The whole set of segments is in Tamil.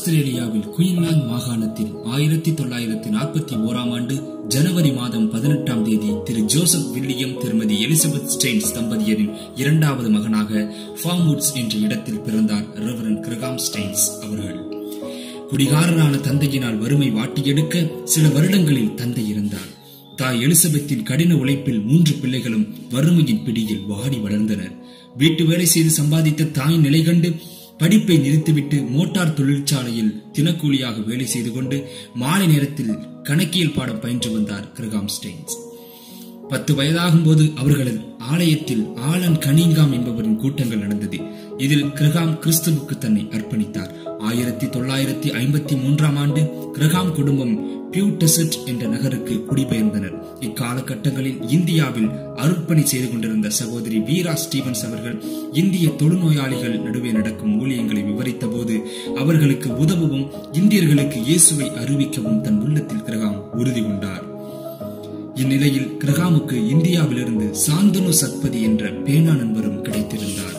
ஆஸ்திரேலியாவில் குயின்லாந்து மாகாணத்தில் ஆயிரத்தி தொள்ளாயிரத்தி நாற்பத்தி ஓராம் ஆண்டு ஜனவரி மாதம் பதினெட்டாம் தேதி திரு ஜோசப் வில்லியம் திருமதி எலிசபெத் ஸ்டெயின்ஸ் தம்பதியரின் இரண்டாவது மகனாக ஃபார்ம்வுட்ஸ் என்ற இடத்தில் பிறந்தார் ரெவரன் கிரகாம் ஸ்டெயின்ஸ் அவர்கள் குடிகாரரான தந்தையினால் வறுமை வாட்டியெடுக்க சில வருடங்களில் தந்தை இருந்தார் தாய் எலிசபெத்தின் கடின உழைப்பில் மூன்று பிள்ளைகளும் வறுமையின் பிடியில் வாடி வளர்ந்தனர் வீட்டு வேலை செய்து சம்பாதித்த தாய் நிலை கண்டு படிப்பை நிறுத்திவிட்டு மோட்டார் தொழிற்சாலையில் தினக்கூலியாக வேலை செய்து கொண்டு மாலை நேரத்தில் கணக்கியல் பாடம் பயின்று வந்தார் கிரகாம் ஸ்டெயின்ஸ் பத்து வயதாகும் போது அவர்களது ஆலயத்தில் ஆலன் கனிங்காம் என்பவரின் கூட்டங்கள் நடந்தது இதில் கிரகாம் கிறிஸ்துவுக்கு தன்னை அர்ப்பணித்தார் ஆயிரத்தி தொள்ளாயிரத்தி ஐம்பத்தி மூன்றாம் ஆண்டு கிரகாம் குடும்பம் பியூடெசட் என்ற நகருக்கு குடிபெயர்ந்தனர் இக்காலகட்டங்களில் இந்தியாவில் அருட்பணி செய்து கொண்டிருந்த சகோதரி வீரா ஸ்டீவன்ஸ் அவர்கள் இந்திய தொழுநோயாளிகள் நடுவே நடக்கும் ஊழியங்களை விவரித்த போது அவர்களுக்கு உதவவும் இந்தியர்களுக்கு இயேசுவை அறிவிக்கவும் தன் உள்ளத்தில் கிரகாம் உறுதி கொண்டார் இந்நிலையில் கிரகாமுக்கு இந்தியாவிலிருந்து சாந்தனு சத்பதி என்ற பேனா நண்பரும் கிடைத்திருந்தார்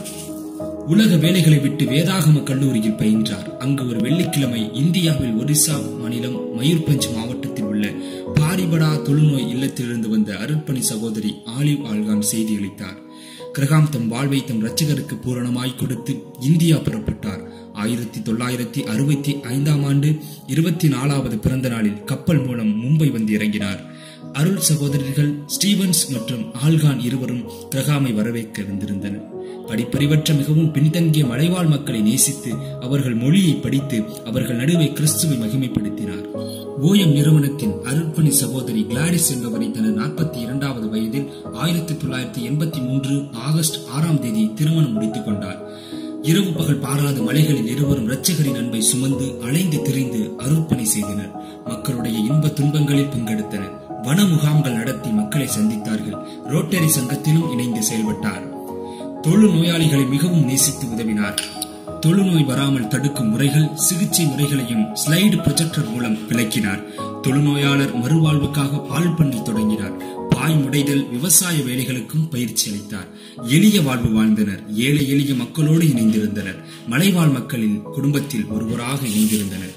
உலக வேலைகளை விட்டு வேதாகம கல்லூரியில் பயின்றார் அங்கு ஒரு வெள்ளிக்கிழமை இந்தியாவில் ஒரிசா மாநிலம் மயூர்பஞ்ச் மாவட்டத்தில் உள்ள பாரிபடா தொழுநோய் இல்லத்திலிருந்து வந்த அருட்பணி சகோதரி ஆலிவ் ஆல்கான் செய்தி அளித்தார் கிரகாம் தம் வாழ்வை தம் ரட்சகருக்கு பூரணமாய் கொடுத்து இந்தியா புறப்பட்டார் ஆயிரத்தி தொள்ளாயிரத்தி அறுபத்தி ஐந்தாம் ஆண்டு இருபத்தி நாலாவது பிறந்த நாளில் கப்பல் மூலம் மும்பை வந்து இறங்கினார் அருள் சகோதரர்கள் ஸ்டீவன்ஸ் மற்றும் ஆல்கான் இருவரும் கிரகாமை வரவேற்க வந்திருந்தனர் படிப்பறிவற்ற மிகவும் பின்தங்கிய மலைவாழ் மக்களை நேசித்து அவர்கள் மொழியை படித்து அவர்கள் நடுவே கிறிஸ்துவை மகிமைப்படுத்தினார் ஓஎம் நிறுவனத்தின் அருட்பணி சகோதரி கிளாடிஸ் என்பவரை தனது நாற்பத்தி இரண்டாவது வயதில் ஆயிரத்தி தொள்ளாயிரத்தி எண்பத்தி மூன்று ஆகஸ்ட் ஆறாம் தேதி திருமணம் முடித்துக் கொண்டார் இரவு பகல் பாராத மலைகளில் இருவரும் இரட்சகரின் அன்பை சுமந்து அலைந்து திரிந்து அருட்பணி செய்தனர் மக்களுடைய இன்ப துன்பங்களில் பங்கெடுத்தனர் வன முகாம்கள் நடத்தி மக்களை சந்தித்தார்கள் ரோட்டரி சங்கத்திலும் இணைந்து செயல்பட்டார் தொழு நோயாளிகளை மிகவும் நேசித்து உதவினார் தொழுநோய் வராமல் தடுக்கும் முறைகள் சிகிச்சை முறைகளையும் ஸ்லைடு ப்ரொஜெக்டர் மூலம் விளக்கினார் தொழுநோயாளர் மறுவாழ்வுக்காக பால் பண்ணி தொடங்கினார் பாய் முடைதல் விவசாய வேலைகளுக்கும் பயிற்சி அளித்தார் எளிய வாழ்வு வாழ்ந்தனர் ஏழை எளிய மக்களோடு இணைந்திருந்தனர் மலைவாழ் மக்களின் குடும்பத்தில் ஒருவராக இணைந்திருந்தனர்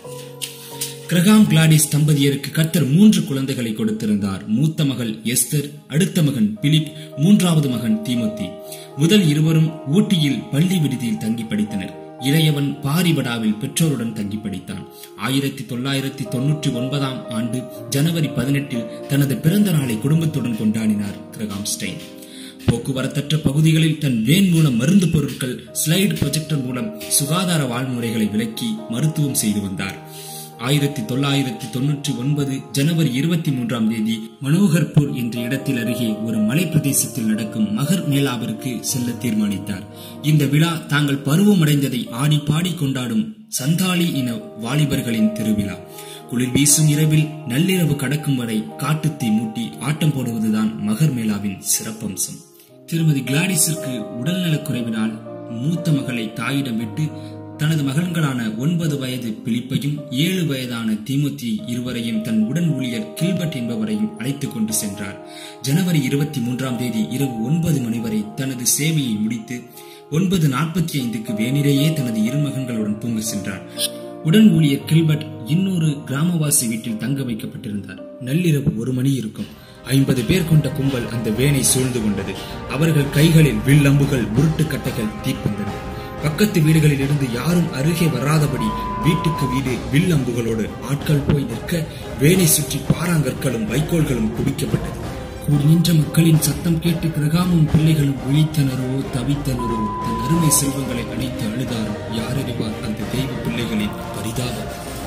கிரகாம் கிளாடிஸ் தம்பதியருக்கு கர்த்தர் மூன்று குழந்தைகளை கொடுத்திருந்தார் மூத்த மகள் எஸ்தர் அடுத்த மகன் பிலிப் மூன்றாவது மகன் தீமோத்தி முதல் இருவரும் ஊட்டியில் பள்ளி விடுதியில் தங்கி படித்தனர் இளையவன் பாரிபடாவில் பெற்றோருடன் தங்கி படித்தான் ஆயிரத்தி தொள்ளாயிரத்தி தொன்னூற்றி ஒன்பதாம் ஆண்டு ஜனவரி பதினெட்டில் தனது பிறந்த நாளை குடும்பத்துடன் கொண்டாடினார் கிரகாம் ஸ்டெயின் போக்குவரத்தற்ற பகுதிகளில் தன் வேன் மூலம் மருந்து பொருட்கள் ஸ்லைடு ப்ரொஜெக்டர் மூலம் சுகாதார வாழ்முறைகளை விளக்கி மருத்துவம் செய்து வந்தார் ஆயிரத்தி தொள்ளாயிரத்தி தொன்னூற்றி ஒன்பது ஜனவரி இருபத்தி மூன்றாம் தேதி மனோகர்பூர் என்ற இடத்தில் அருகே ஒரு மலை பிரதேசத்தில் நடக்கும் மகர் மேளாவிற்கு செல்ல தீர்மானித்தார் இந்த விழா தாங்கள் பருவமடைந்ததை ஆடி பாடி கொண்டாடும் சந்தாலி இன வாலிபர்களின் திருவிழா குளிர் வீசும் இரவில் நள்ளிரவு கடக்கும் வரை காட்டுத்தீ மூட்டி ஆட்டம் போடுவதுதான் மகர் மேளாவின் சிறப்பம்சம் திருமதி கிளாடிஸிற்கு உடல்நலக் குறைவினால் மூத்த மகளை தாயிடம் விட்டு தனது மகன்களான ஒன்பது வயது பிலிப்பையும் ஏழு வயதான தீமுத்தி இருவரையும் தன் உடன் ஊழியர் கில்பர்ட் என்பவரையும் அழைத்துக் கொண்டு சென்றார் ஜனவரி இருபத்தி மூன்றாம் தேதி இரவு ஒன்பது மணி வரை தனது சேவையை முடித்து ஒன்பது நாற்பத்தி ஐந்துக்கு வேனிலேயே தனது இரு மகன்களுடன் தூங்க சென்றார் உடன் ஊழியர் கில்பர்ட் இன்னொரு கிராமவாசி வீட்டில் தங்க வைக்கப்பட்டிருந்தார் நள்ளிரவு ஒரு மணி இருக்கும் ஐம்பது பேர் கொண்ட கும்பல் அந்த வேனை சூழ்ந்து கொண்டது அவர்கள் கைகளில் வில்லம்புகள் உருட்டுக்கட்டைகள் தீப்பந்தன பக்கத்து வீடுகளில் இருந்து யாரும் அருகே வராதபடி வீட்டுக்கு வீடு வில் அம்புகளோடு ஆட்கள் போய் நிற்க வேலை சுற்றி பாறாங்கற்களும் வைக்கோல்களும் குவிக்கப்பட்டது கூடி நின்ற மக்களின் சத்தம் கேட்டு கிரகாமும் பிள்ளைகளும் விழித்தனரோ தவித்தனரோ தன் அருமை செல்வங்களை அணைத்து அழுதாரோ யாரறிவார் அந்த தெய்வ பிள்ளைகளின் பரிதாபம்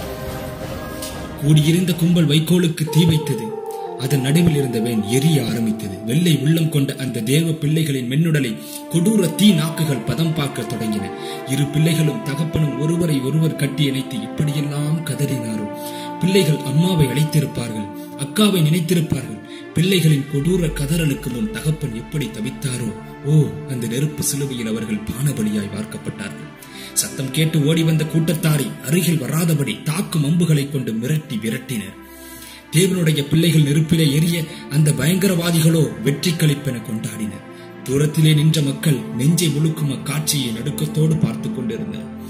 கூடியிருந்த கும்பல் வைக்கோலுக்கு தீ வைத்தது அதன் நடுவில் இருந்த வேன் எரிய ஆரம்பித்தது வெள்ளை உள்ளம் கொண்ட அந்த தேவ பிள்ளைகளின் மென்னுடலை கொடூர தீ நாக்குகள் பதம் பார்க்க தொடங்கின இரு பிள்ளைகளும் தகப்பனும் ஒருவரை ஒருவர் கட்டி இணைத்து இப்படியெல்லாம் கதறினாரோ பிள்ளைகள் அம்மாவை அழைத்திருப்பார்கள் அக்காவை நினைத்திருப்பார்கள் பிள்ளைகளின் கொடூர கதறலுக்கு முன் தகப்பன் எப்படி தவித்தாரோ ஓ அந்த நெருப்பு சிலுவையில் அவர்கள் பானபலியாய் வார்க்கப்பட்டார்கள் சத்தம் கேட்டு ஓடி வந்த கூட்டத்தாரை அருகில் வராதபடி தாக்கும் அம்புகளை கொண்டு மிரட்டி விரட்டினர் தேவனுடைய பிள்ளைகள் நெருப்பிலே எரிய அந்த பயங்கரவாதிகளோ வெற்றி களிப்பென கொண்டாடினர் தூரத்திலே நின்ற மக்கள் நெஞ்சை முழுக்கும் அக்காட்சியை நடுக்கத்தோடு பார்த்து கொண்டிருந்தனர்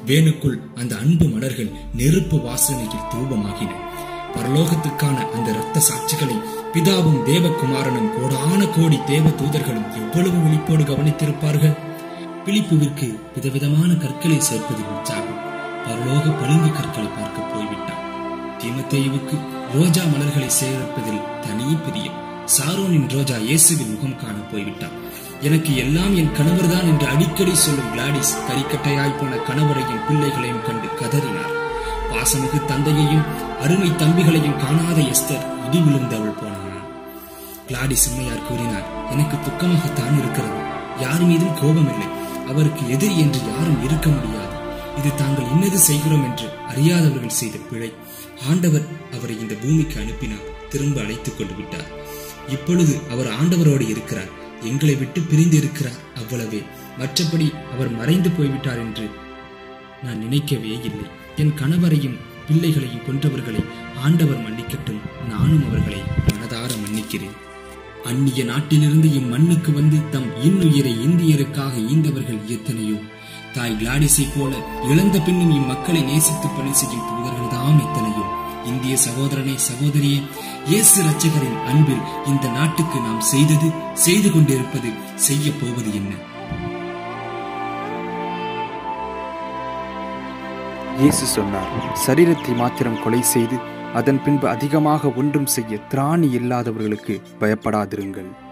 வேனுக்குள் அந்த அன்பு மலர்கள் நெருப்பு வாசனையில் தூபமாகின பரலோகத்துக்கான அந்த இரத்த சாட்சிகளை பிதாவும் தேவகுமாரனும் கோடான கோடி தேவ தூதர்களும் எவ்வளவு விழிப்போடு கவனித்திருப்பார்கள் பிலிப்புவிற்கு விதவிதமான கற்களை சேர்ப்பதில் உற்சாகம் பரலோக பளிங்கு கற்களை பார்க்க போய்விட்டான் தீமத்தேயுவுக்கு ரோஜா மலர்களை சேர்ப்பதில் தனி பிரியம் சாரோனின் ரோஜா இயேசுவின் முகம் காண போய்விட்டான் எனக்கு எல்லாம் என் கணவர்தான் என்று அடிக்கடி சொல்லும் கிளாடிஸ் கரிக்கட்டையாய் போன கணவரையும் பிள்ளைகளையும் கண்டு கதறினார் பாசமிகு தந்தையையும் அருமை தம்பிகளையும் காணாத எஸ்தர் இடி விழுந்தவள் போனான் கிளாடிஸ் உண்மையார் கூறினார் எனக்கு துக்கமாகத்தான் இருக்கிறது யார் மீதும் கோபம் இல்லை அவருக்கு எதிரி என்று யாரும் இருக்க முடியாது இது தாங்கள் இன்னது செய்கிறோம் என்று அறியாதவர்கள் செய்த பிழை ஆண்டவர் அவரை இந்த பூமிக்கு அனுப்பினார் திரும்ப அழைத்துக் கொண்டு விட்டார் இப்பொழுது அவர் ஆண்டவரோடு இருக்கிறார் எங்களை விட்டு பிரிந்து இருக்கிறார் அவ்வளவே மற்றபடி அவர் மறைந்து போய்விட்டார் என்று நான் நினைக்கவே இல்லை என் கணவரையும் பிள்ளைகளையும் கொன்றவர்களை ஆண்டவர் மன்னிக்கட்டும் நானும் அவர்களை மனதார மன்னிக்கிறேன் அந்நிய நாட்டிலிருந்து இம்மண்ணுக்கு வந்து தம் இன்னுயிரை இந்தியருக்காக ஈந்தவர்கள் எத்தனையோ தாய் கிளாடிஸை போல இழந்த பின்னும் இம்மக்களை நேசித்து பணி செய்யும் தூதர்கள் தாம் எத்தனையோ இந்திய சகோதரனை சகோதரியே இயேசு ரட்சகரின் அன்பில் இந்த நாட்டுக்கு நாம் செய்தது செய்து கொண்டிருப்பது செய்ய போவது என்ன இயேசு சொன்னார் சரீரத்தை மாத்திரம் கொலை செய்து அதன் பின்பு அதிகமாக ஒன்றும் செய்ய திராணி இல்லாதவர்களுக்கு பயப்படாதிருங்கள்